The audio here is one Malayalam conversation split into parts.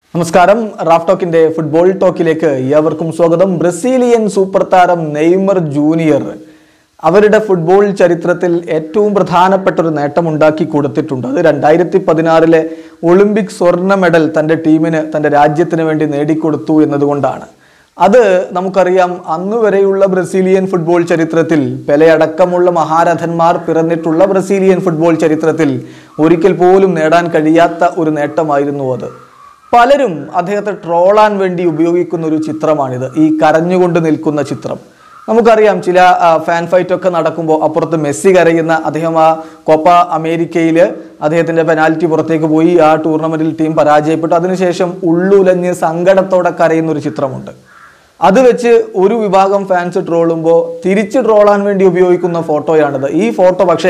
നമസ്കാരം റാഫ് ടോക്കിന്റെ ഫുട്ബോൾ ടോക്കിലേക്ക് ഏവർക്കും സ്വാഗതം ബ്രസീലിയൻ സൂപ്പർ താരം നെയ്മർ ജൂനിയർ അവരുടെ ഫുട്ബോൾ ചരിത്രത്തിൽ ഏറ്റവും പ്രധാനപ്പെട്ട ഒരു നേട്ടം ഉണ്ടാക്കി കൊടുത്തിട്ടുണ്ട് അത് രണ്ടായിരത്തി പതിനാറിലെ ഒളിമ്പിക് സ്വർണ്ണ മെഡൽ തൻ്റെ ടീമിന് തൻ്റെ രാജ്യത്തിന് വേണ്ടി നേടിക്കൊടുത്തു എന്നതുകൊണ്ടാണ് അത് നമുക്കറിയാം അന്ന് വരെയുള്ള ബ്രസീലിയൻ ഫുട്ബോൾ ചരിത്രത്തിൽ പെലയടക്കമുള്ള മഹാരഥന്മാർ പിറന്നിട്ടുള്ള ബ്രസീലിയൻ ഫുട്ബോൾ ചരിത്രത്തിൽ ഒരിക്കൽ പോലും നേടാൻ കഴിയാത്ത ഒരു നേട്ടമായിരുന്നു അത് പലരും അദ്ദേഹത്തെ ട്രോളാൻ വേണ്ടി ഉപയോഗിക്കുന്ന ഒരു ചിത്രമാണിത് ഈ കരഞ്ഞുകൊണ്ട് നിൽക്കുന്ന ചിത്രം നമുക്കറിയാം ചില ആ, ഫാൻ ഫൈറ്റ് ഒക്കെ നടക്കുമ്പോൾ അപ്പുറത്ത് മെസ്സി കരയുന്ന അദ്ദേഹം ആ കോപ്പ അമേരിക്കയിൽ അദ്ദേഹത്തിന്റെ പെനാൽറ്റി പുറത്തേക്ക് പോയി ആ ടൂർണമെന്റിൽ ടീം പരാജയപ്പെട്ടു അതിനുശേഷം ഉള്ളുലഞ്ഞ് സങ്കടത്തോടെ കരയുന്ന ഒരു ചിത്രമുണ്ട് അത് വെച്ച് ഒരു വിഭാഗം ഫാൻസ് ട്രോളുമ്പോൾ തിരിച്ച് ട്രോളാൻ വേണ്ടി ഉപയോഗിക്കുന്ന ഫോട്ടോയാണിത് ഈ ഫോട്ടോ പക്ഷേ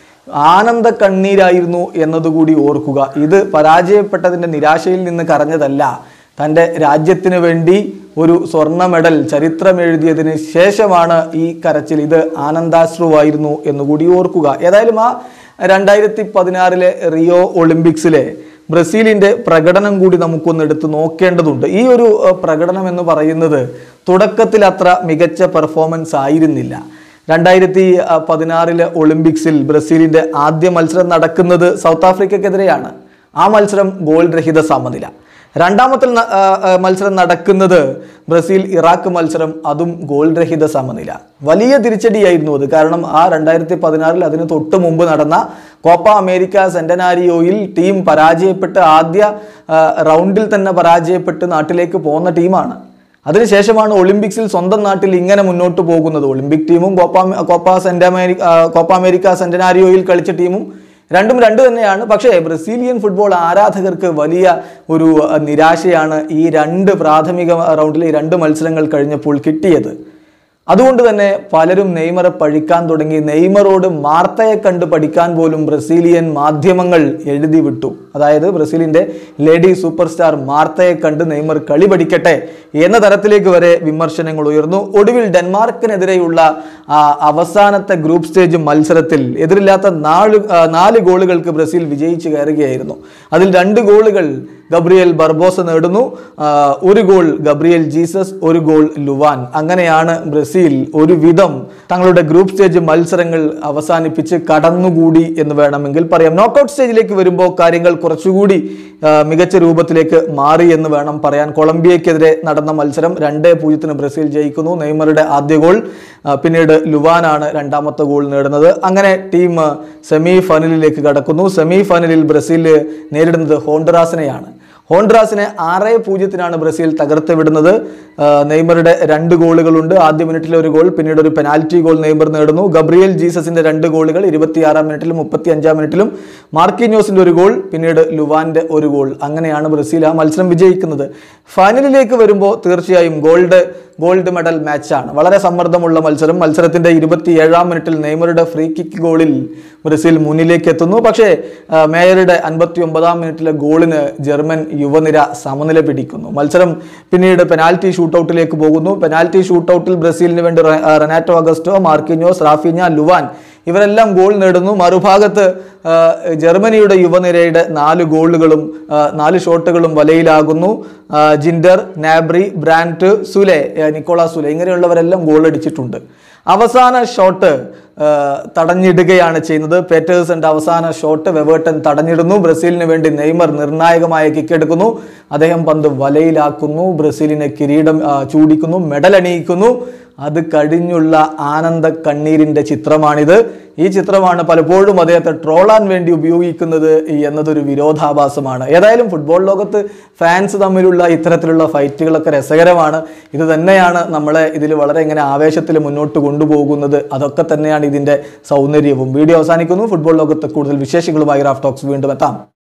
ആനന്ദ കണ്ണീരായിരുന്നു എന്നതുകൂടി ഓർക്കുക ഇത് പരാജയപ്പെട്ടതിൻ്റെ നിരാശയിൽ നിന്ന് കരഞ്ഞതല്ല തൻ്റെ രാജ്യത്തിന് വേണ്ടി ഒരു സ്വർണ്ണ മെഡൽ ചരിത്രം എഴുതിയതിന് ശേഷമാണ് ഈ കരച്ചിൽ ഇത് ആനന്ദാശ്രുവായിരുന്നു എന്നുകൂടി ഓർക്കുക ഏതായാലും ആ രണ്ടായിരത്തി പതിനാറിലെ റിയോ ഒളിമ്പിക്സിലെ ബ്രസീലിന്റെ പ്രകടനം കൂടി നമുക്കൊന്ന് എടുത്ത് നോക്കേണ്ടതുണ്ട് ഈ ഒരു ഏഹ്, പ്രകടനം എന്ന് പറയുന്നത് തുടക്കത്തിൽ അത്ര മികച്ച പെർഫോമൻസ് ആയിരുന്നില്ല രണ്ടായിരത്തി പതിനാറിലെ ഒളിമ്പിക്സിൽ ബ്രസീലിന്റെ ആദ്യ മത്സരം നടക്കുന്നത് സൗത്ത് ആഫ്രിക്കക്കെതിരെയാണ് ആ മത്സരം ഗോൾ രഹിത സമനില രണ്ടാമത്തെ ന- ആ, ആ, മത്സരം നടക്കുന്നത് ബ്രസീൽ ഇറാഖ് മത്സരം അതും ഗോൾ രഹിത സമനില വലിയ തിരിച്ചടിയായിരുന്നു അത് കാരണം ആ രണ്ടായിരത്തി പതിനാറിൽ അതിന് തൊട്ട് മുമ്പ് നടന്ന കോപ്പ അമേരിക്ക സെന്റനാരിയോയിൽ ടീം പരാജയപ്പെട്ട് ആദ്യ ആ, റൗണ്ടിൽ തന്നെ പരാജയപ്പെട്ട് നാട്ടിലേക്ക് പോകുന്ന ടീമാണ് അതിനുശേഷമാണ് ഒളിമ്പിക്സിൽ സ്വന്തം നാട്ടിൽ ഇങ്ങനെ മുന്നോട്ട് പോകുന്നത് ഒളിമ്പിക് ടീമും കോപ്പ കോപ്പ സെന്റ് അമേരിക്ക ആ, കോപ്പ അമേരിക്ക സെന്റനാരിയോയിൽ കളിച്ച ടീമും രണ്ടും രണ്ട് തന്നെയാണ് പക്ഷേ ബ്രസീലിയൻ ഫുട്ബോൾ ആരാധകർക്ക് വലിയ ഒരു അഹ്, നിരാശയാണ് ഈ രണ്ട് പ്രാഥമിക റൗണ്ടിലെ ഈ രണ്ട് മത്സരങ്ങൾ കഴിഞ്ഞപ്പോൾ കിട്ടിയത് അതുകൊണ്ട് തന്നെ പലരും നെയ്മറെ പഴിക്കാൻ തുടങ്ങി നെയ്മറോട് മാർത്തയെ കണ്ട് പഠിക്കാൻ പോലും ബ്രസീലിയൻ മാധ്യമങ്ങൾ എഴുതി വിട്ടു അതായത് ബ്രസീലിന്റെ ലേഡി സൂപ്പർ സ്റ്റാർ മാർത്തയെ കണ്ട് നെയ്മർ കളി പഠിക്കട്ടെ എന്ന തരത്തിലേക്ക് വരെ വിമർശനങ്ങൾ ഉയർന്നു ഒടുവിൽ ഡെൻമാർക്കിനെതിരെയുള്ള ആ, അവസാനത്തെ ഗ്രൂപ്പ് സ്റ്റേജ് മത്സരത്തിൽ എതിരില്ലാത്ത നാല് ആ, നാല് ഗോളുകൾക്ക് ബ്രസീൽ വിജയിച്ച് കയറുകയായിരുന്നു അതിൽ രണ്ട് ഗോളുകൾ ഗബ്രിയേൽ ബർബോസ നേടുന്നു ആ, ഒരു ഗോൾ ഗബ്രിയേൽ ജീസസ് ഒരു ഗോൾ ലുവാൻ അങ്ങനെയാണ് ബ്രസീൽ ഒരുവിധം തങ്ങളുടെ ഗ്രൂപ്പ് സ്റ്റേജ് മത്സരങ്ങൾ അവസാനിപ്പിച്ച് കടന്നുകൂടി എന്ന് വേണമെങ്കിൽ പറയാം നോക്കൌട്ട് സ്റ്റേജിലേക്ക് വരുമ്പോൾ കാര്യങ്ങൾ കുറച്ചുകൂടി ആ, മികച്ച രൂപത്തിലേക്ക് മാറി എന്ന് വേണം പറയാൻ കൊളംബിയക്കെതിരെ നടന്ന മത്സരം രണ്ടേ പൂജ്യത്തിന് ബ്രസീൽ ജയിക്കുന്നു നെയ്മറുടെ ആദ്യ ഗോൾ ആ, പിന്നീട് ലുവാനാണ് രണ്ടാമത്തെ ഗോൾ നേടുന്നത് അങ്ങനെ ടീം സെമി ഫൈനലിലേക്ക് കടക്കുന്നു സെമി ഫൈനലിൽ ബ്രസീൽ നേരിടുന്നത് ഹോണ്ടറാസിനെയാണ് ഹോണ്ട്രാസിനെ ആറ് പൂജ്യത്തിനാണ് ബ്രസീൽ തകർത്ത് വിടുന്നത് ആ, നെയ്മറുടെ രണ്ട് ഗോളുകളുണ്ട് ആദ്യ മിനിറ്റിൽ ഒരു ഗോൾ പിന്നീട് ഒരു പെനാൽറ്റി ഗോൾ നെയ്മർ നേടുന്നു ഗബ്രിയേൽ ജീസസിന്റെ രണ്ട് ഗോളുകൾ ഇരുപത്തിയാറാം മിനിറ്റിലും മുപ്പത്തി അഞ്ചാം മിനിറ്റിലും മാർക്കിന്യോസിന്റെ ഒരു ഗോൾ പിന്നീട് ലുവാന്റെ ഒരു ഗോൾ അങ്ങനെയാണ് ബ്രസീൽ ആ മത്സരം വിജയിക്കുന്നത് ഫൈനലിലേക്ക് വരുമ്പോൾ തീർച്ചയായും ഗോൾഡ് ഗോൾഡ് മെഡൽ മാച്ചാണ് വളരെ സമ്മർദ്ദമുള്ള മത്സരം മത്സരത്തിന്റെ ഇരുപത്തിയേഴാം മിനിറ്റിൽ നെയ്മറുടെ ഫ്രീ കിക്ക് ഗോളിൽ ബ്രസീൽ മുന്നിലേക്ക് എത്തുന്നു പക്ഷേ ആ, മേയറുടെ അൻപത്തി ഒമ്പതാം മിനിറ്റിലെ ഗോളിന് ജർമ്മൻ യുവനിര സമനില പിടിക്കുന്നു മത്സരം പിന്നീട് പെനാൽറ്റി ഷൂട്ടൗട്ടിലേക്ക് പോകുന്നു പെനാൽറ്റി ഷൂട്ടൗട്ടിൽ ബ്രസീലിന് വേണ്ടി റെ- ആ, Renato Augusto Marquinhos Raphinha Luan ഇവരെല്ലാം ഗോൾ നേടുന്നു മറുഭാഗത്ത് ആ, ജർമ്മനിയുടെ യുവനിരയുടെ നാല് ഗോളുകളും ആ, നാല് ഷോട്ടുകളും വലയിലാകുന്നു ആ, ജിൻഡർ നാബ്രി ബ്രാൻറ്റ് സുലെ ആ, നിക്കോളാ സുലെ ഇങ്ങനെയുള്ളവരെല്ലാം ഗോൾ അടിച്ചിട്ടുണ്ട് അവസാന ഷോട്ട് ആ, തടഞ്ഞിടുകയാണ് ചെയ്യുന്നത് പേറ്റേഴ്സന്റെ അവസാന ഷോട്ട് വെവേട്ടൻ തടഞ്ഞിടുന്നു ബ്രസീലിന് വേണ്ടി നെയ്മർ നിർണായകമായ കിക്ക് എടുക്കുന്നു അദ്ദേഹം പന്ത് വലയിലാക്കുന്നു ബ്രസീലിനെ കിരീടം ആ, ചൂടിക്കുന്നു മെഡൽ അണിയിക്കുന്നു അത് കഴിഞ്ഞുള്ള ആനന്ദ കണ്ണീരിന്റെ ചിത്രമാണിത് ഈ ചിത്രമാണ് പലപ്പോഴും അദ്ദേഹത്തെ ട്രോളാൻ വേണ്ടി ഉപയോഗിക്കുന്നത് എന്നതൊരു വിരോധാഭാസമാണ് ഏതായാലും ഫുട്ബോൾ ലോകത്ത് ഫാൻസ് തമ്മിലുള്ള ഇത്തരത്തിലുള്ള ഫൈറ്റുകളൊക്കെ രസകരമാണ് ഇത് തന്നെയാണ് നമ്മളെ ഇതിൽ വളരെ ഇങ്ങനെ ആവേശത്തിൽ മുന്നോട്ട് കൊണ്ടുപോകുന്നത് അതൊക്കെ തന്നെയാണ് ഇതിന്റെ സൗന്ദര്യവും വീഡിയോ അവസാനിക്കുന്നു ഫുട്ബോൾ ലോകത്ത് കൂടുതൽ വിശേഷങ്ങളുമായി റാഫ് ടോക്സ് വീണ്ടും എത്താം